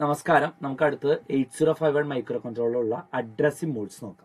നമസ്കാരം നമുക്ക് അടുത്ത് eight zero five one micro കൺട്രോളിലുള്ള അഡ്രസ്സിംഗ് മോഡ്സ് നോക്കാം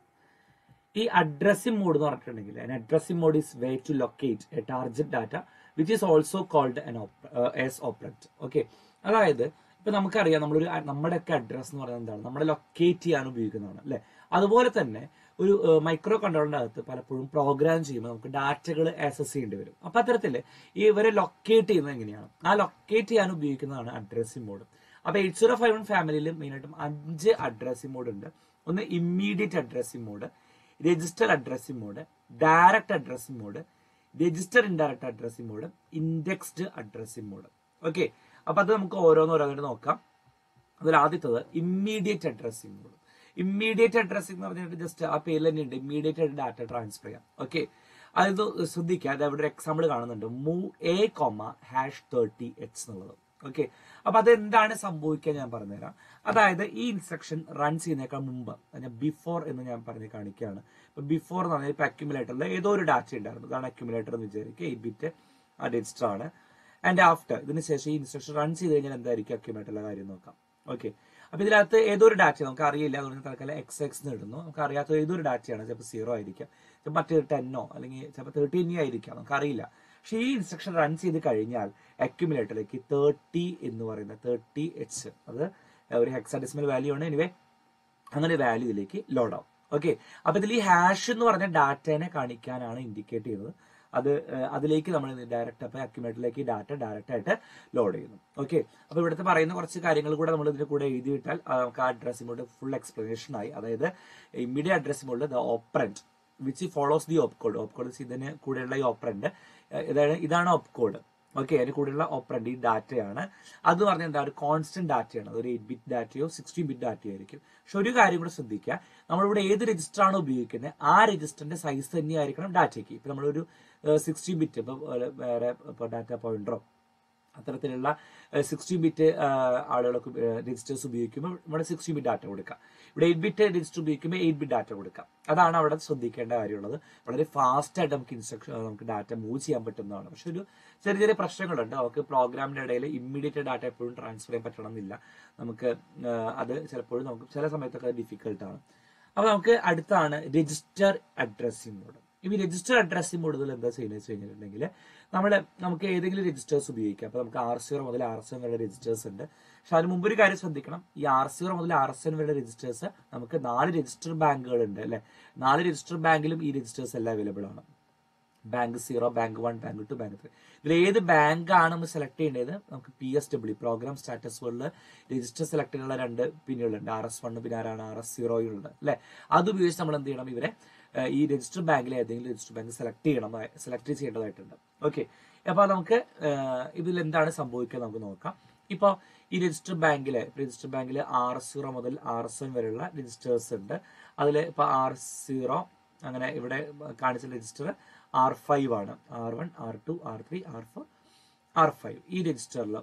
ഈ അഡ്രസ്സിംഗ് മോഡ് എന്ന് പറഞ്ഞിട്ടുണ്ടെങ്കിൽ an addressing mode is way to locate a target data which is also called an op- uh, as operand okay അതായത് ഇപ്പൊ നമുക്കറിയാം നമ്മളൊരു നമ്മുടെയൊക്കെ അഡ്രസ് എന്ന് പറയുന്നത് എന്താണ് നമ്മളെ ലൊക്കേറ്റ് ചെയ്യാൻ ഉപയോഗിക്കുന്നതാണ് അല്ലെ അതുപോലെ തന്നെ ഒരു മൈക്രോ കൺട്രോളിന്റെ അകത്ത് പലപ്പോഴും പ്രോഗ്രാം ചെയ്യുമ്പോൾ നമുക്ക് ഡാറ്റകൾ ആക്സസ് ചെയ്യേണ്ടി വരും അപ്പൊ അത്തരത്തില് ഈ ഇവരെ ലൊക്കേറ്റ് ചെയ്യുന്നത് എങ്ങനെയാണ് ആ ലൊക്കേറ്റ് ചെയ്യാൻ ഉപയോഗിക്കുന്നതാണ് അഡ്രസ്സിംഗ് മോഡ് അപ്പൊ എയ്റ്റ് സീറോ ഫൈവ് വൺ ഫാമിലിയിൽ മെയിനായിട്ടും അഞ്ച് അഡ്രസ്സിംഗ് മോഡ് ഉണ്ട് ഒന്ന് immediate addressing mode register addressing mode direct addressing mode register indirect addressing mode indexed addressing mode okay അപ്പൊ അത് നമുക്ക് ഓരോന്നോരോന്നായിട്ട് നോക്കാം അതിൽ ആദ്യത്തത് immediate addressing mode immediate addressing എന്ന് പറഞ്ഞിട്ട് ജസ്റ്റ് ആ പേരിൽ തന്നെ ഉണ്ട് ഇമ്മീഡിയറ്റ് ആയിട്ട് ഡാറ്റ ട്രാൻസ്ഫർ ചെയ്യാം ഓക്കെ അത് ശ്രദ്ധിക്കുക അത് അവിടെ ഒരു എക്സാമ്പിൾ കാണുന്നുണ്ട് move A comma hash thirty H എന്നുള്ളത് ഓക്കെ അപ്പൊ അത് എന്താണ് സംഭവിക്കുക ഞാൻ പറഞ്ഞുതരാം അതായത് ഈ ഇൻസ്ട്രക്ഷൻ റൺ ചെയ്യുന്നേക്കാൾ മുമ്പ് ബിഫോർ എന്ന് ഞാൻ പറഞ്ഞ് കാണിക്കുകയാണ് ഇപ്പൊ ബിഫോർ എന്ന് പറഞ്ഞാൽ ഇപ്പൊ അക്യുമുലേറ്ററിൽ ഏതോ ഒരു ഡാറ്റ ഉണ്ടായിരുന്നു അതാണ് അക്യുമുലേറ്റർ എന്ന് വിചാരിക്കുക എയ്റ്റ് ബിറ്റ് ആ രജിസ്റ്റർ ആണ് ആൻഡ് ആഫ്റ്റർ ഇതിന് ശേഷം ഈ ഇൻസ്ട്രക്ഷൻ റൺ ചെയ്ത് കഴിഞ്ഞാൽ എന്തായിരിക്കും അക്യുമുലേറ്ററിലെ കാര്യം നോക്കാം ഓക്കെ അപ്പൊ ഇതിനകത്ത് ഏതോ ഒരു ഡാറ്റ നമുക്ക് അറിയില്ല അതുകൊണ്ട് തൽക്കാലം എക്സ് എക്സ് എന്ന് ഇടുന്നു നമുക്ക് അറിയാത്ത ഏതൊരു ഡാറ്റയാണ് ചിലപ്പോൾ സീറോ ആയിരിക്കാം ചിലപ്പോൾ മറ്റേ ടെന്നോ അല്ലെങ്കിൽ ചിലപ്പോൾ തേർട്ടീനോ ആയിരിക്കാം നമുക്ക് അറിയില്ല പക്ഷേ ഈ ഇൻസ്ട്രക്ഷൻ റൺ ചെയ്ത് കഴിഞ്ഞാൽ അക്യുമുലേറ്ററിലേക്ക് തേർട്ടി എന്ന് പറയുന്ന തേർട്ടി എച്ച് അത് ഒരു ഹെക്സാഡെസിമൽ വാല്യൂ ആണ് എനിവേ അങ്ങനെ വാല്യൂ ഇതിലേക്ക് ലോഡ് ആവും ഓക്കെ അപ്പൊ ഇതിൽ ഈ ഹാഷ് എന്ന് പറഞ്ഞ ഡാറ്റനെ കാണിക്കാനാണ് ഇൻഡിക്കേറ്റ് ചെയ്യുന്നത് അത് ഏഹ്, അതിലേക്ക് നമ്മൾ ഡയറക്റ്റ് അപ്പൊ അക്യുമേറ്ററിലേക്ക് ഡാറ്റ ഡയറക്റ്റ് ആയിട്ട് ലോഡ് ചെയ്യുന്നു ഓക്കെ അപ്പൊ ഇവിടുത്തെ പറയുന്ന കുറച്ച് കാര്യങ്ങൾ കൂടെ നമ്മൾ ഇതിന്റെ കൂടെ എഴുതി വിട്ടാൽ ആ, നമുക്ക് ആ അഡ്രസ്സിമോട് ഫുൾ എക്സ്പ്ലനേഷൻ ആയി അതായത് immediate addressing mode the operand which follows the opcode opcode ഇതിന് കൂടെയുള്ള ഈ ഓപ്പറന്റ് ഇതാണ് ഇതാണ് ഓപ്പ് കോഡ് ഓക്കെ അതിന് കൂടെയുള്ള ഓപ്പറന്റ് ഈ ഡാറ്റയാണ് അത് പറഞ്ഞാൽ എന്താ ഒരു കോൺസ്റ്റന്റ് ഡാറ്റയാണ് ഒരു എയ്റ്റ് ബിറ്റ് ഡാറ്റയോ സിക്സ്റ്റീൻ ബിറ്റ് ഡാറ്റയോ ആയിരിക്കും പക്ഷെ ഒരു കാര്യം കൂടെ ശ്രദ്ധിക്കുക നമ്മളിവിടെ ഏത് രജിസ്റ്റർ ആണോ ഉപയോഗിക്കുന്നത് ആ രജിസ്റ്ററിന്റെ സൈസ് തന്നെയായിരിക്കണം ഡാറ്റയ്ക്ക് ഇപ്പൊ നമ്മളൊരു സിക്സ്റ്റീൻ ബിറ്റ് ഇപ്പൊ ഏഹ്, വേറെ ഇപ്പൊ ഡാറ്റ പോയിന്ററോ അത്തരത്തിലുള്ള സിക്സ്റ്റീൻ ബിറ്റ് ആളുകളൊക്കെ രജിസ്റ്റേഴ്സ് ഉപയോഗിക്കുമ്പോൾ ഇവിടെ സിക്സ്റ്റീൻ ബിറ്റ് ഡാറ്റ കൊടുക്കാം ഇവിടെ എയ്റ്റ് ബിറ്റ് രജിസ്റ്റർ ഉപയോഗിക്കുമ്പോൾ എയ്റ്റ് ബിറ്റ് ഡാറ്റ കൊടുക്കാം അതാണ് അവിടെ ശ്രദ്ധിക്കേണ്ട കാര്യമുള്ളത് വളരെ ഫാസ്റ്റ് ആയിട്ട് നമുക്ക് ഇൻസ്ട്രക്ഷൻ നമുക്ക് ഡാറ്റ മൂവ് ചെയ്യാൻ പറ്റുന്നതാണ് പക്ഷെ ഒരു ചെറിയ ചെറിയ പ്രശ്നങ്ങളുണ്ട് നമുക്ക് പ്രോഗ്രാമിന്റെ ഇടയിൽ ഇമ്മീഡിയറ്റ് ഡാറ്റ എപ്പോഴും ട്രാൻസ്ഫർ ചെയ്യാൻ പറ്റണമെന്നില്ല നമുക്ക് ആ, അത് ചിലപ്പോഴും നമുക്ക് ചില സമയത്തൊക്കെ ഡിഫിക്കൽട്ടാണ് അപ്പൊ നമുക്ക് അടുത്താണ് രജിസ്റ്റർ അഡ്രസ്സിംഗ് മോഡ് ഈ രജിസ്റ്റർ അഡ്രസ്സിംഗ് മോഡിൽ എന്താ ചെയ്യുന്നത് വെച്ച് കഴിഞ്ഞിട്ടുണ്ടെങ്കിൽ നമ്മൾ നമുക്ക് ഏതെങ്കിലും രജിസ്റ്റേഴ്സ് ഉപയോഗിക്കാം അപ്പൊ നമുക്ക് ആർ സീറോ മുതൽ ആർ സെവൻ വരെ രജിസ്റ്റേഴ്സ് ഉണ്ട് പക്ഷെ അതിന് മുമ്പ് ഒരു കാര്യം ശ്രദ്ധിക്കണം ഈ ആർ സീറോ മുതൽ ആർ സെവൻ വരെ രജിസ്റ്റേഴ്സ് നമുക്ക് നാല് രജിസ്റ്റർ ബാങ്കുകൾ ഉണ്ട് അല്ലെ നാല് രജിസ്റ്റർ ബാങ്കിലും ഈ രജിസ്റ്റേഴ്സ് എല്ലാം അവൈലബിൾ ആണ് bank zero bank one bank two bank three ഇതിൽ ഏത് ബാങ്ക് ആണ് നമ്മൾ സെലക്ട് ചെയ്യേണ്ടത് നമുക്ക് P S W program status വേൾഡിൽ രജിസ്റ്റർ സെലക്ട് ചെയ്യാനുള്ള രണ്ട് പിന്നുകളുണ്ട് ആർ എസ് വൺ പിന്നെ ആരാണ് ആർ എസ് സീറോയുള്ളത് അല്ലെ അത് ഉപയോഗിച്ച് നമ്മൾ എന്ത് ചെയ്യണം ഇവരെ ഏഹ്, ഈ രജിസ്റ്റർ ബാങ്കിലെ ഏതെങ്കിലും രജിസ്റ്റർ ബാങ്ക് സെലക്ട് ചെയ്യണം സെലക്ട് ചെയ്യേണ്ടതായിട്ടുണ്ട് ഓക്കെ അപ്പൊ നമുക്ക് ഏഹ്, ഇതിൽ എന്താണ് സംഭവിക്കുക നമുക്ക് നോക്കാം ഇപ്പൊ ഈ രജിസ്റ്റർ ബാങ്കിലെ രജിസ്റ്റർ ബാങ്കിൽ ആർ എസ് സീറോ മുതൽ ആർ എസ് എൻ വരെയുള്ള രജിസ്റ്റേഴ്സ് ഉണ്ട് അതിൽ ഇപ്പൊ ആർ സീറോ അങ്ങനെ ഇവിടെ കാണിച്ച രജിസ്റ്റർ ആർ ഫൈവ് ആണ് R one R two R three R four R five ഈ രജിസ്റ്ററിൽ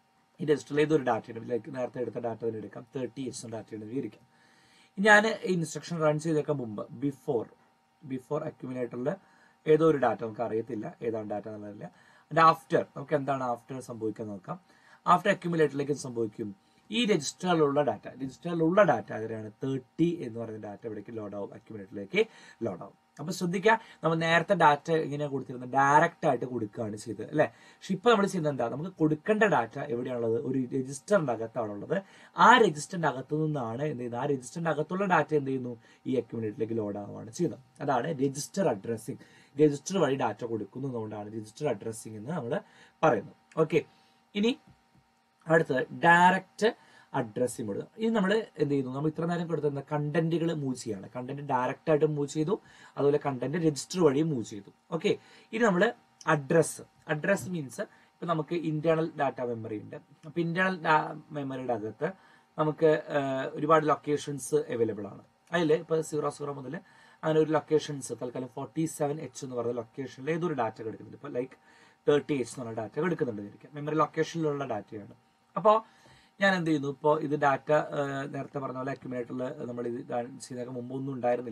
ഈ രജിസ്റ്ററിൽ ഏതൊരു ഡാറ്റയാണ് ലൈക്ക് നേരത്തെ എടുത്ത ഡാറ്റ തന്നെ എടുക്കാം തേർട്ടി എച്ച് ഡാറ്റയാണ് വിവരിക്കാം ഞാൻ ഇൻസ്ട്രക്ഷൻ റൺ ചെയ്തേക്കാൻ മുമ്പ് ബിഫോർ ബിഫോർ അക്യുമിനേറ്ററിൽ ഏതോ ഒരു ഡാറ്റ നമുക്ക് അറിയത്തില്ല ഏതാണ് ഡാറ്റ എന്നുള്ളതില്ല ആൻഡ് ആഫ്റ്റർ നമുക്ക് എന്താണ് ആഫ്റ്റർ സംഭവിക്കാൻ നോക്കാം ആഫ്റ്റർ അക്യുമുലേറ്ററിലേക്ക് സംഭവിക്കും ഈ രജിസ്റ്ററിലുള്ള ഡാറ്റ രജിസ്റ്ററിലുള്ള ഡാറ്റ അതിനാണ് തേർട്ടി എന്ന് പറയുന്ന ഡാറ്റ ഇവിടേക്ക് ലോഡ് ആവും അക്യുമുലേറ്ററിലേക്ക് ലോഡ് ആവും അപ്പൊ ശ്രദ്ധിക്കുക നമ്മൾ നേരത്തെ ഡാറ്റ ഇങ്ങനെ കൊടുത്തിരുന്നത് ഡയറക്റ്റ് ആയിട്ട് കൊടുക്കുകയാണ് ചെയ്തത് അല്ലെ പക്ഷെ ഇപ്പൊ നമ്മൾ ചെയ്യുന്നത് എന്താ നമുക്ക് കൊടുക്കേണ്ട ഡാറ്റ എവിടെയാണുള്ളത് ഒരു രജിസ്റ്ററിന്റെ അകത്താണുള്ളത് ആ രജിസ്റ്ററിന്റെ അകത്തു നിന്നാണ് എന്ത് ചെയ്യുന്നത് ആ രജിസ്റ്ററിന്റെ അകത്തുള്ള ഡാറ്റ എന്ത് ചെയ്യുന്നു ഈ അക്യുമുലേറ്ററിലേക്ക് ലോഡ് ആവുകയാണ് ചെയ്യുന്നത് അതാണ് രജിസ്റ്റർ അഡ്രസ്സിംഗ് രജിസ്റ്റർ വഴി ഡാറ്റ കൊടുക്കുന്നതുകൊണ്ടാണ് രജിസ്റ്റർ അഡ്രസ്സിംഗ് എന്ന് നമ്മൾ പറയുന്നത് ഓക്കെ ഇനി അടുത്തത് ഡയറക്റ്റ് അഡ്രസ്സിംഗ് മോഡ് ഇത് നമ്മൾ എന്ത് ചെയ്യുന്നു നമ്മൾ ഇത്ര നേരം കൊടുത്തിരുന്ന കണ്ടന്റുകൾ മൂവ് ചെയ്യാണ് കണ്ടന്റ് ഡയറക്റ്റ് ആയിട്ട് മൂവ് ചെയ്തു അതുപോലെ കണ്ടന്റ് രജിസ്റ്റർ വഴി മൂവ് ചെയ്തു ഓക്കെ ഇനി നമ്മൾ അഡ്രസ്സ് അഡ്രസ് മീൻസ് ഇപ്പൊ നമുക്ക് ഇന്റേണൽ ഡാറ്റ മെമ്മറി ഉണ്ട് അപ്പൊ ഇന്റേണൽ മെമ്മറിയുടെ അകത്ത് നമുക്ക് ആഹ്, ഒരുപാട് ലൊക്കേഷൻസ് അവൈലബിൾ ആണ് അതിൽ ഇപ്പൊ സീറോ സീറോ മുതൽ അങ്ങനെ ഒരു ലൊക്കേഷൻസ് തൽക്കാലം ഫോർട്ടി സെവൻ എച്ച് എന്ന് പറയുന്ന ലൊക്കേഷനിൽ ഏതൊരു ഡാറ്റ എടുക്കുന്നുണ്ട് ഇപ്പൊ ലൈക്ക് തേർട്ടി എച്ച് എന്ന് പറഞ്ഞ ഡാറ്റ എടുക്കുന്നുണ്ട് ഇരിക്കാം മെമ്മറി ലൊക്കേഷനിലുള്ള ഡാറ്റയാണ് അപ്പോൾ ഞാൻ എന്ത് ചെയ്യുന്നു ഇപ്പോൾ ഇത് ഡാറ്റ നേരത്തെ പറഞ്ഞ പോലെ അക്യുമുലേറ്ററിൽ നമ്മൾ ഇത് ചെയ്തേക്കാൻ മുമ്പ് ഒന്നും ഉണ്ടായിരുന്നില്ല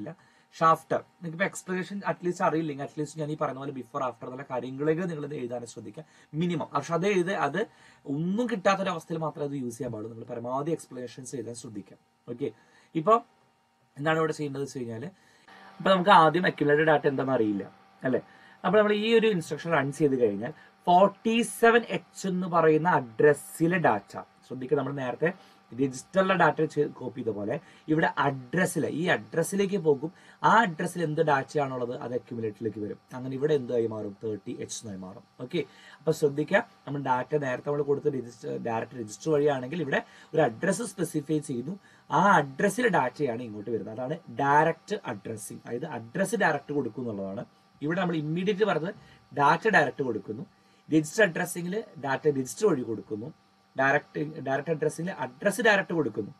ഷാഫ്റ്റർ നിങ്ങൾക്ക് എക്സ്പ്ലനേഷൻ അറ്റ്ലീസ്റ്റ് അറിയില്ലെങ്കിൽ അറ്റ്ലീസ്റ്റ് ഞാൻ ഈ പറയുന്ന പോലെ ബിഫോർ ആഫ്റ്റർ എന്നുള്ള കാര്യങ്ങളെങ്കിലും നിങ്ങൾ ഇത് എഴുതാൻ ശ്രദ്ധിക്കുക മിനിമം പക്ഷെ അത് എഴുതി അത് ഒന്നും കിട്ടാത്തൊരവസ്ഥയിൽ മാത്രമേ അത് യൂസ് ചെയ്യാൻ പാടുള്ളൂ നിങ്ങൾ പരമാവധി എക്സ്പ്ലനേഷൻസ് എഴുതാൻ ശ്രദ്ധിക്കാം ഓക്കെ ഇപ്പൊ എന്താണ് ഇവിടെ ചെയ്യേണ്ടത് വെച്ച് കഴിഞ്ഞാൽ അപ്പൊ നമുക്ക് ആദ്യം അക്യുമുലേറ്റഡ് ഡാറ്റ എന്താണെന്ന് അറിയില്ല അല്ലെ അപ്പൊ നമ്മൾ ഈ ഒരു ഇൻസ്ട്രക്ഷൻ റൺ ചെയ്ത് കഴിഞ്ഞാൽ ഫോർട്ടി സെവൻ എച്ച് എന്ന് പറയുന്ന അഡ്രസ്സിലെ ഡാറ്റ ശ്രദ്ധിക്കുക നമ്മൾ നേരത്തെ രജിസ്റ്ററിലെ ഡാറ്റ കോപ്പി ചെയ്ത പോലെ ഇവിടെ അഡ്രസ്സിൽ ഈ അഡ്രസ്സിലേക്ക് പോകും ആ അഡ്രസ്സിൽ എന്ത് ഡാറ്റയാണുള്ളത് അത് അക്യുമുലേറ്ററിലേക്ക് വരും അങ്ങനെ ഇവിടെ എന്തായി മാറും തേർട്ടി എച്ച് എന്നായി മാറും ഓക്കെ അപ്പൊ ശ്രദ്ധിക്കുക നമ്മൾ ഡാറ്റ നേരത്തെ നമ്മൾ കൊടുത്ത രജിസ്റ്റർ ഡയറക്റ്റ് രജിസ്റ്റർ വഴിയാണെങ്കിൽ ഇവിടെ ഒരു അഡ്രസ്സ് സ്പെസിഫൈ ചെയ്യുന്നു ആ അഡ്രസ്സിലെ ഡാറ്റയാണ് ഇങ്ങോട്ട് വരുന്നത് അതാണ് ഡയറക്റ്റ് അഡ്രസ്സിങ് അതായത് അഡ്രസ്സ് ഡയറക്റ്റ് കൊടുക്കും എന്നുള്ളതാണ് ഇവിടെ നമ്മൾ ഇമ്മീഡിയറ്റ് പറഞ്ഞത് ഡാറ്റ ഡയറക്റ്റ് കൊടുക്കുന്നു രജിസ്റ്റർ അഡ്രസ്സിംഗിൽ ഡാറ്റ രജിസ്റ്റർ വഴി കൊടുക്കുന്നു ഡയറക്റ്റ് ഡയറക്റ്റ് അഡ്രസ്സിംഗിൽ അഡ്രസ്സ് ഡയറക്റ്റ് കൊടുക്കുന്നു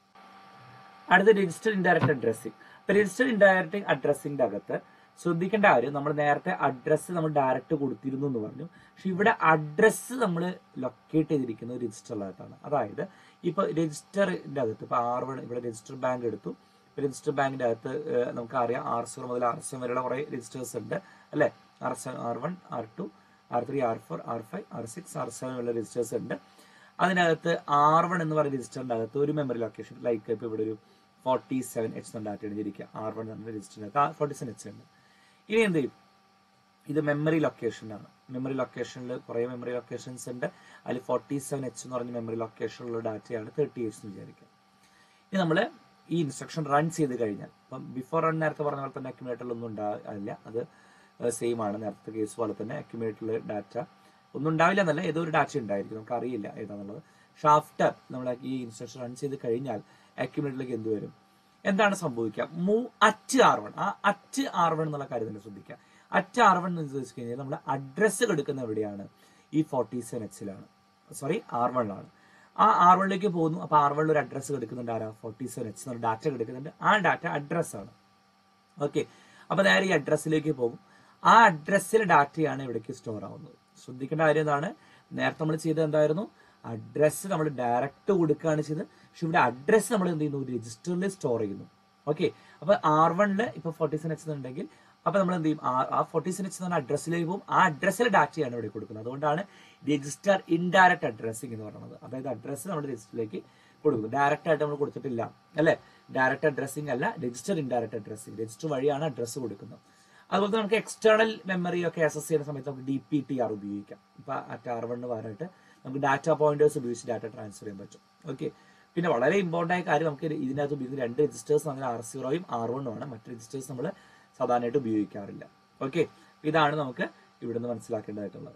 അടുത്ത രജിസ്റ്റർ ഇൻഡയറക്റ്റ് അഡ്രസ്സിംഗ് അപ്പൊ രജിസ്റ്റർ ഇൻഡയറക്റ്റ് അഡ്രസ്സിംഗിന്റെ അകത്ത് ശ്രദ്ധിക്കേണ്ട കാര്യം നമ്മൾ നേരത്തെ അഡ്രസ്സ് നമ്മൾ ഡയറക്റ്റ് കൊടുത്തിരുന്നു എന്ന് പറഞ്ഞു പക്ഷെ ഇവിടെ അഡ്രസ്സ് നമ്മൾ ലൊക്കേറ്റ് ചെയ്തിരിക്കുന്നത് രജിസ്റ്ററിനകത്താണ് അതായത് ഇപ്പൊ രജിസ്റ്ററിന്റെ അകത്ത് ഇപ്പൊ ആർ വൺ ഇവിടെ രജിസ്റ്റർ ബാങ്ക് എടുത്തു രജിസ്റ്റർ ബാങ്കിന്റെ അകത്ത് ഏഹ്, നമുക്കറിയാം ആർ സീറോ മുതൽ ആർ സെവൻ വരെയുള്ള കുറെ രജിസ്റ്റേഴ്സ് ഉണ്ട് അല്ലെ R seven R one R two R three R four R five R six R seven ഉള്ള രജിസ്റ്റേഴ്സ് ഉണ്ട് അതിനകത്ത് ആർ വൺ എന്ന് പറയുന്ന രജിസ്റ്ററിന്റെ അകത്ത് ഒരു മെമ്മറി ലൊക്കേഷൻ ലൈക്ക് ഇപ്പൊ ഇവിടെ ഒരു ഫോർട്ടി സെവൻ എച്ച് എന്ന ഡാറ്റ എഴുതിയിരിക്കുക ആർ വൺ എന്ന രജിസ്റ്ററിനകത്ത് ഫോർട്ടി സെവൻ എച്ച് ഉണ്ട് ഇനി എന്ത് ചെയ്യും ഇത് മെമ്മറി ലൊക്കേഷനാണ് മെമ്മറി ലൊക്കേഷനിൽ കുറെ മെമ്മറി ലൊക്കേഷൻസ് ഉണ്ട് അതിൽ ഫോർട്ടി സെവൻ എച്ച് എന്ന് പറഞ്ഞ മെമ്മറി ലൊക്കേഷനിലുള്ള ഡാറ്റയാണ് തേർട്ടി എച്ച് എന്ന് വിചാരിക്കുക ഇനി നമ്മൾ ഈ ഇൻസ്ട്രക്ഷൻ റൺ ചെയ്ത് കഴിഞ്ഞാൽ ഇപ്പം ബിഫോർ റൺ നേരത്തെ പറഞ്ഞ പോലെ തന്നെ അക്യുമുലേറ്ററിൽ ഒന്നും ഉണ്ടാവില്ല അത് സെയിം ആണ് നേരത്തെ കേസ് പോലെ തന്നെ അക്യുമുലേറ്ററിൽ ഡാറ്റ ഒന്നും ഉണ്ടാവില്ല എന്നല്ല ഏതോ ഒരു ഡാറ്റ ഉണ്ടായിരിക്കും നമുക്ക് അറിയില്ല ഏതാണെന്നുള്ളത് ഷാഫ്റ്റർ നമ്മൾ ഈ ഇൻസ്ട്രക്ഷൻ റൺ ചെയ്ത് കഴിഞ്ഞാൽ അക്യുമുലേറ്ററിലേക്ക് എന്ത് വരും എന്താണ് സംഭവിക്കുക മൂവ് അറ്റ് ആർ വൺ ആ അറ്റ് ആർ വൺ എന്നുള്ള കാര്യം തന്നെ ശ്രദ്ധിക്കുക അറ്റ് ആർ വൺ എന്ന് വെച്ച് കഴിഞ്ഞാൽ നമ്മൾ അഡ്രസ്സ് എടുക്കുന്ന എവിടെയാണ് ഈ ഫോർട്ടി സെവൻ എച്ചിലാണ് സോറി ആർ വണ്ണിലാണ് ആ ആർ വണ്ണിലേക്ക് പോകുന്നു അപ്പൊ ആർ വണ്ണിൽ ഒരു അഡ്രസ്സ് എടുക്കുന്നുണ്ട് ആരാ ഫോർട്ടി സെവൻ എച്ച് എന്നുള്ള ഡാറ്റ എടുക്കുന്നുണ്ട് ആ ഡാറ്റ അഡ്രസ് ആണ് ഓക്കെ അപ്പൊ നേരെ ഈ അഡ്രസ്സിലേക്ക് പോകും ആ അഡ്രസ്സിലെ ഡാറ്റയാണ് ഇവിടേക്ക് സ്റ്റോർ ആവുന്നത് ശ്രദ്ധിക്കേണ്ട കാര്യം എന്താണ് നേരത്തെ നമ്മൾ ചെയ്തത് എന്തായിരുന്നു അഡ്രസ്സ് നമ്മൾ ഡയറക്റ്റ് കൊടുക്കുകയാണ് ചെയ്തത് പക്ഷെ ഇവിടെ അഡ്രസ്സ് നമ്മൾ എന്ത് ചെയ്യുന്നു രജിസ്റ്ററിൽ സ്റ്റോർ ചെയ്യുന്നു ഓക്കെ അപ്പൊ ആർ വണ്ണില് ഇപ്പൊ ഫോർട്ടി സെവൻ എച്ച് ഉണ്ടെങ്കിൽ അപ്പൊ നമ്മൾ എന്ത് ചെയ്യും ആ- ആ ഫോർട്ടി സെവൻ എച്ച് എന്ന് പറഞ്ഞ അഡ്രസ്സിലേക്ക് പോകും ആ അഡ്രസ്സിലെ ഡാറ്റയാണ് ഇവിടെ കൊടുക്കുന്നത് അതുകൊണ്ടാണ് രജിസ്റ്റർ ഇൻഡയറക്റ്റ് അഡ്രസ്സിംഗ് എന്ന് പറയുന്നത് അതായത് അഡ്രസ്സ് നമ്മൾ രജിസ്റ്ററിലേക്ക് കൊടുക്കുന്നു ഡയറക്റ്റ് ആയിട്ട് നമ്മൾ കൊടുത്തിട്ടില്ല അല്ലെ ഡയറക്റ്റ് അഡ്രസ്സിംഗ് അല്ല രജിസ്റ്റർ ഇൻഡയറക്റ്റ് അഡ്രസ്സിംഗ് രജിസ്റ്റർ വഴിയാണ് അഡ്രസ്സ് കൊടുക്കുന്നത് അതുപോലെ തന്നെ നമുക്ക് എക്സ്റ്റേണൽ മെമ്മറി ഒക്കെ ആക്സസ് ചെയ്യുന്ന സമയത്ത് നമുക്ക് ഡി പി ടി ആർ ഉപയോഗിക്കാം ഇപ്പൊ അറ്റ് ആർ വണ്ണ് പകരമായിട്ട് നമുക്ക് ഡാറ്റ പോയിന്റേഴ്സ് ഉപയോഗിച്ച് ഡാറ്റ ട്രാൻസ്ഫർ ചെയ്യാൻ പറ്റും ഓക്കെ പിന്നെ വളരെ ഇമ്പോർട്ടന്റ് ആയ കാര്യം നമുക്ക് ഇതിനകത്ത് ഉപയോഗിക്കുന്ന രണ്ട് രജിസ്റ്റേഴ്സ് അങ്ങനെ ആർ സീറോയും ആർ വണ്ണും ആണ് മറ്റ് രജിസ്റ്റേഴ്സ് നമ്മൾ സാധാരണയായിട്ട് ഉപയോഗിക്കാറില്ല ഓക്കെ ഇതാണ് നമുക്ക് ഇവിടുന്ന് മനസ്സിലാക്കേണ്ടതായിട്ടുള്ളത്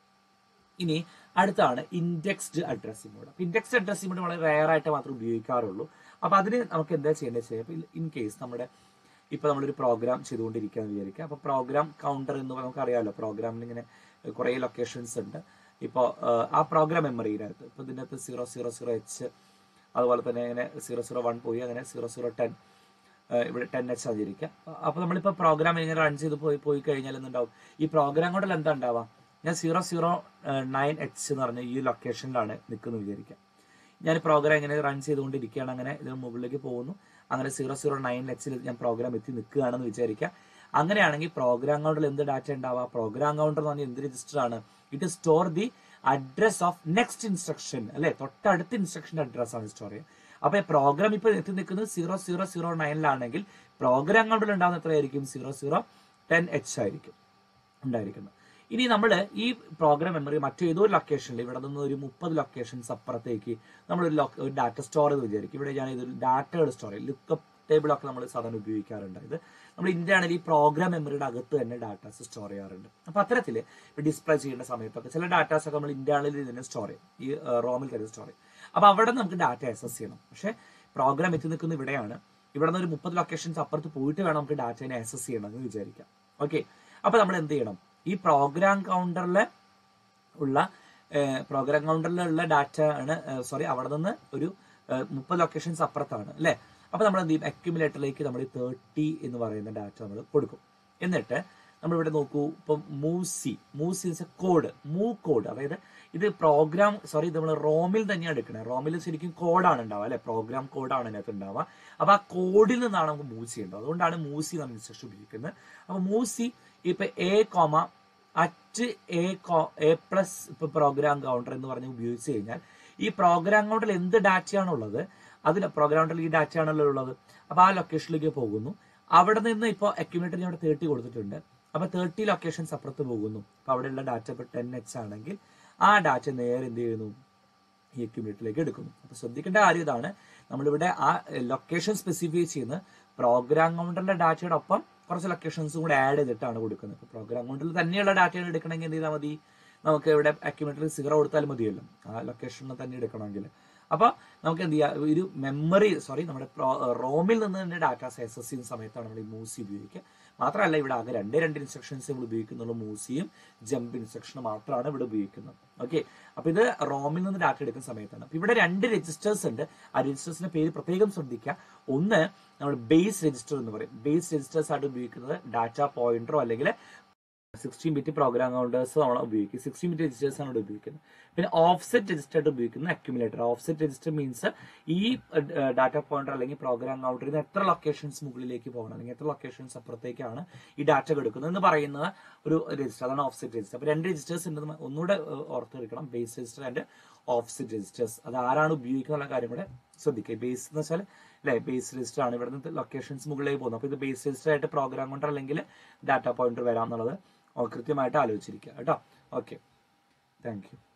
ഇനി അടുത്താണ് ഇൻഡെക്സ്ഡ് അഡ്രസ്സിംഗ് മോഡ് അപ്പൊ ഇൻഡെക്സ്ഡ് അഡ്രസ്സിംഗ് മോഡ് വളരെ റയർ ആയിട്ട് മാത്രമേ ഉപയോഗിക്കാറുള്ളൂ അപ്പൊ അതിന് നമുക്ക് എന്താ ചെയ്യേണ്ടത് വെച്ചാൽ ഇപ്പൊ ഇൻ കേസ് നമ്മുടെ ഇപ്പൊ നമ്മളൊരു പ്രോഗ്രാം ചെയ്തുകൊണ്ടിരിക്കുകയെന്ന് വിചാരിക്കുക അപ്പൊ പ്രോഗ്രാം കൗണ്ടർ എന്ന് പറഞ്ഞാൽ നമുക്കറിയാമല്ലോ പ്രോഗ്രാമിൽ ഇങ്ങനെ കുറെ ലൊക്കേഷൻസ് ഉണ്ട് ഇപ്പോൾ ആ പ്രോഗ്രാം മെമ്മറിയിനകത്ത് ഇപ്പൊ ഇതിനകത്ത് സീറോ സീറോ സീറോ എച്ച് അതുപോലെ തന്നെ ഇങ്ങനെ സീറോ സീറോ വൺ പോയി അങ്ങനെ സീറോ സീറോ ടെൻ ഇവിടെ ടെൻ എച്ച് ആയിരിക്കാം അപ്പൊ നമ്മളിപ്പോ പ്രോഗ്രാം ഇങ്ങനെ റൺ ചെയ്ത് പോയി പോയി കഴിഞ്ഞാൽ എന്തുണ്ടാവും ഈ പ്രോഗ്രാം കൊണ്ടല്ല എന്താ ഉണ്ടാവുക ഞാൻ സീറോ സീറോ നയൻ എച്ച് എന്ന് പറഞ്ഞ ഈ ലൊക്കേഷനിലാണ് നിൽക്കുന്നത് വിചാരിക്കാം ഞാൻ പ്രോഗ്രാം ഇങ്ങനെ റൺ ചെയ്തുകൊണ്ടിരിക്കുകയാണ് അങ്ങനെ ഇതിന് മുകളിലേക്ക് പോകുന്നു അങ്ങനെ സീറോ സീറോ നയൻ എച്ചിൽ ഞാൻ പ്രോഗ്രാം എത്തി നിൽക്കുകയാണെന്ന് വിചാരിക്കാം അങ്ങനെയാണെങ്കിൽ പ്രോഗ്രാം കൗണ്ടറിൽ എന്ത് ഡാറ്റ ഉണ്ടാവുക പ്രോഗ്രാം കൗണ്ടർ എന്ന് പറഞ്ഞാൽ എന്ത് രജിസ്റ്റർ ആണ് it store the address of next instruction അല്ലെ തൊട്ടടുത്ത ഇൻസ്ട്രക്ഷന്റെ അഡ്രസ് ആണ് സ്റ്റോർ ചെയ്യുക അപ്പൊ പ്രോഗ്രാം ഇപ്പൊ എത്തി നിൽക്കുന്നത് സീറോ സീറോ സീറോ നയനിലാണെങ്കിൽ പ്രോഗ്രാം കൗണ്ടറിൽ ഉണ്ടാകുന്ന എത്രയായിരിക്കും സീറോ സീറോ ടെൻ എച്ച് ആയിരിക്കും ഉണ്ടായിരിക്കുന്നത് ഇനി നമ്മൾ ഈ പ്രോഗ്രാം മെമ്മറി മറ്റേതോ ഒരു ലൊക്കേഷനിൽ ഇവിടെ നിന്ന് ഒരു മുപ്പത് ലൊക്കേഷൻസ് അപ്പുറത്തേക്ക് നമ്മൾ ഒരു ഒരു ഡാറ്റ സ്റ്റോർ ചെയ്ത് വിചാരിക്കും ഇവിടെ ഞാൻ ഇതൊരു ഡാറ്റകൾ സ്റ്റോർ ചെയ്യും ലുക്കപ്പ് ടേബിൾ ഒക്കെ നമ്മൾ സാധാരണ ഉപയോഗിക്കാറുണ്ട് ഇത് നമ്മൾ ഇന്റേണലി ഈ പ്രോഗ്രാം മെമ്മറിയുടെ അകത്ത് തന്നെ ഡാറ്റാസ് സ്റ്റോർ ചെയ്യാറുണ്ട് അപ്പൊ അത്തരത്തിൽ ഡിസ്പ്ലേ ചെയ്യേണ്ട സമയത്തൊക്കെ ചില ഡാറ്റാസ് ഒക്കെ നമ്മൾ ഇന്റേണലി തന്നെ സ്റ്റോർ ചെയ്യും ഈ റോമിൽ തന്നെ സ്റ്റോർ ചെയ്യും അപ്പൊ അവിടെ നമുക്ക് ഡാറ്റ ആക്സസ് ചെയ്യണം പക്ഷെ പ്രോഗ്രാം എത്തി നിൽക്കുന്ന ഇവിടെയാണ് ഇവിടെ നിന്ന് ഒരു മുപ്പത് ലൊക്കേഷൻസ് അപ്പുറത്ത് പോയിട്ട് വേണം നമുക്ക് ഡാറ്റയെ ആക്സസ് ചെയ്യണം എന്ന് വിചാരിക്കാം ഓക്കെ അപ്പൊ നമ്മൾ എന്ത് ചെയ്യണം ഈ പ്രോഗ്രാം കൗണ്ടറിൽ ഉള്ള പ്രോഗ്രാം കൗണ്ടറിലുള്ള ഡാറ്റ ആണ് സോറി അവിടെ നിന്ന് ഒരു മുപ്പത് ലൊക്കേഷൻസ് അപ്പുറത്താണ് അല്ലെ അപ്പൊ നമ്മൾ എന്ത് ചെയ്യും അക്യുമുലേറ്ററിലേക്ക് നമ്മൾ തേർട്ടി എന്ന് പറയുന്ന ഡാറ്റ നമ്മൾ കൊടുക്കും എന്നിട്ട് നമ്മൾ ഇവിടെ നോക്കൂ ഇപ്പം move C move C code move code അതായത് ഇത് പ്രോഗ്രാം സോറി ഇത് നമ്മൾ റോമിൽ തന്നെയാണ് എടുക്കുന്നത് റോമിൽ ശരിക്കും കോഡാണ് ഉണ്ടാവുക അല്ലെ പ്രോഗ്രാം കോഡാണ് അതിനകത്ത് ഉണ്ടാവുക അപ്പൊ ആ കോഡിൽ നിന്നാണ് നമുക്ക് മൂവ് ചെയ്യേണ്ടത് അതുകൊണ്ടാണ് മൂസി നമ്മൾ ഇൻസ്ട്രക്ഷൻ ഉപയോഗിക്കുന്നത് അപ്പൊ മൂസി ഇപ്പൊ എ കോമ അറ്റ് എ കോ എ പ്ലസ് ഇപ്പൊ പ്രോഗ്രാം കൗണ്ടർ എന്ന് പറഞ്ഞ് ഉപയോഗിച്ച് കഴിഞ്ഞാൽ ഈ പ്രോഗ്രാം കൗണ്ടറിൽ എന്ത് ഡാറ്റയാണോ ഉള്ളത് അതിൽ പ്രോഗ്രാം കൗണ്ടറിൽ ഈ ഡാറ്റ ആണല്ലോ ഉള്ളത് അപ്പൊ ആ ലൊക്കേഷനിലേക്ക് പോകുന്നു അവിടെ നിന്ന് ഇപ്പോൾ അക്യുമിലേറ്റർ അവിടെ തേർട്ടി കൊടുത്തിട്ടുണ്ട് അപ്പൊ തേർട്ടി ലൊക്കേഷൻസ് അപ്പുറത്ത് പോകുന്നു അപ്പൊ അവിടെയുള്ള ഡാറ്റ ഇപ്പൊ ടെൻ എക്സ് ആണെങ്കിൽ ആ ഡാറ്റ നേരെ എന്ത് ചെയ്യുന്നു ഈ അക്യുമിലേറ്ററിലേക്ക് എടുക്കുന്നു അപ്പൊ ശ്രദ്ധിക്കേണ്ട കാര്യം ഇതാണ് നമ്മളിവിടെ ആ ലൊക്കേഷൻ സ്പെസിഫൈ ചെയ്യുന്ന പ്രോഗ്രാം കൗണ്ടറിന്റെ ഡാറ്റയുടെ ഒപ്പം കുറച്ച് ലൊക്കേഷൻസും കൂടെ ആഡ് ചെയ്തിട്ടാണ് കൊടുക്കുന്നത് പ്രോഗ്രാം കൗണ്ടറിൽ തന്നെയുള്ള ഡാറ്റയാണ് എടുക്കണമെങ്കിൽ എന്ത് ചെയ്താൽ മതി നമുക്ക് ഇവിടെ അക്യുമിലേറ്ററിൽ സീറോ കൊടുത്താൽ മതിയല്ലോ ആ ലൊക്കേഷനിൽ തന്നെ എടുക്കണമെങ്കിൽ അപ്പൊ നമുക്ക് എന്ത് ചെയ്യാം ഒരു മെമ്മറി സോറി നമ്മുടെ റോമിൽ നിന്ന് തന്നെ ഡാറ്റ ആക്സസ് ചെയ്യുന്ന സമയത്താണ് നമ്മൾ ഈ മൂസി ഉപയോഗിക്കുക മാത്രമല്ല ഇവിടെ ആകെ രണ്ട് രണ്ട് ഇൻസ്ട്രക്ഷൻസ് നമ്മൾ ഉപയോഗിക്കുന്നുള്ളൂ മൂസിയും ജമ്പ് ഇൻസ്ട്രക്ഷനും മാത്രമാണ് ഇവിടെ ഉപയോഗിക്കുന്നത് ഓക്കെ അപ്പൊ ഇത് റോമിൽ നിന്ന് ഡാറ്റ എടുക്കുന്ന സമയത്താണ് അപ്പൊ ഇവിടെ രണ്ട് രജിസ്റ്റേഴ്സ് ഉണ്ട് ആ രജിസ്റ്റേഴ്സിന്റെ പേര് പ്രത്യേകം ശ്രദ്ധിക്കുക ഒന്ന് നമ്മൾ ബേസ് രജിസ്റ്റർ എന്ന് പറയും ബേസ് രജിസ്റ്റേഴ്സ് ആയിട്ട് ഉപയോഗിക്കുന്നത് ഡാറ്റ പോയിന്ററോ അല്ലെങ്കിൽ സിക്സ്റ്റീൻ ബിറ്റ് പ്രോഗ്രാം കൗണ്ടേഴ്സ് നമ്മൾ ഉപയോഗിക്കും സിക്സ്റ്റീൻ ബിറ്റ് രജിസ്റ്റേഴ്സ് ആണ് ഇവിടെ ഉപയോഗിക്കുന്നത് പിന്നെ ഓഫ്സെറ്റ് രജിസ്റ്റർ ആയിട്ട് ഉപയോഗിക്കുന്ന അക്യുമുലേറ്റർ ഓഫ്സെറ്റ് രജിസ്റ്റർ മീൻസ് ഈ ഡാറ്റ പോയിന്റർ അല്ലെങ്കിൽ പ്രോഗ്രാം കൗണ്ടറിൽ നിന്ന് എത്ര ലൊക്കേഷൻസ് മുകളിലേക്ക് പോകണം അല്ലെങ്കിൽ എത്ര ലൊക്കേഷൻസ് അപ്പുറത്തേക്കാണ് ഈ ഡാറ്റ കൊടുക്കുന്നത് എന്ന് പറയുന്നത് ഒരു രജിസ്റ്റർ അതാണ് ഓഫ്സെറ്റ് രജിസ്റ്റർ അപ്പൊ രണ്ട് രജിസ്റ്റേഴ്സ് ഉണ്ടെന്ന് ഒന്നുകൂടെ ഓർത്തെടുക്കണം base register and offset registers അത് ആരാണ് ഉപയോഗിക്കുന്ന കാര്യം കൂടെ ശ്രദ്ധിക്കുക ബേസ് എന്ന് വെച്ചാൽ അല്ലെ ബേസ് രജിസ്റ്റർ ആണ് ഇവിടെ നിന്ന് ലൊക്കേഷൻസ് മുകളിലേക്ക് പോകുന്നത് അപ്പൊ ഇത് ബേസ് രജിസ്റ്റർ ആയിട്ട് പ്രോഗ്രാം കൗണ്ടർ അല്ലെങ്കിൽ ഡാറ്റ പോയിന്റർ വരാം എന്നുള്ളത് കൃത്യമായിട്ട് ആലോചിച്ചിരിക്കുക കേട്ടോ ഓക്കെ താങ്ക് യു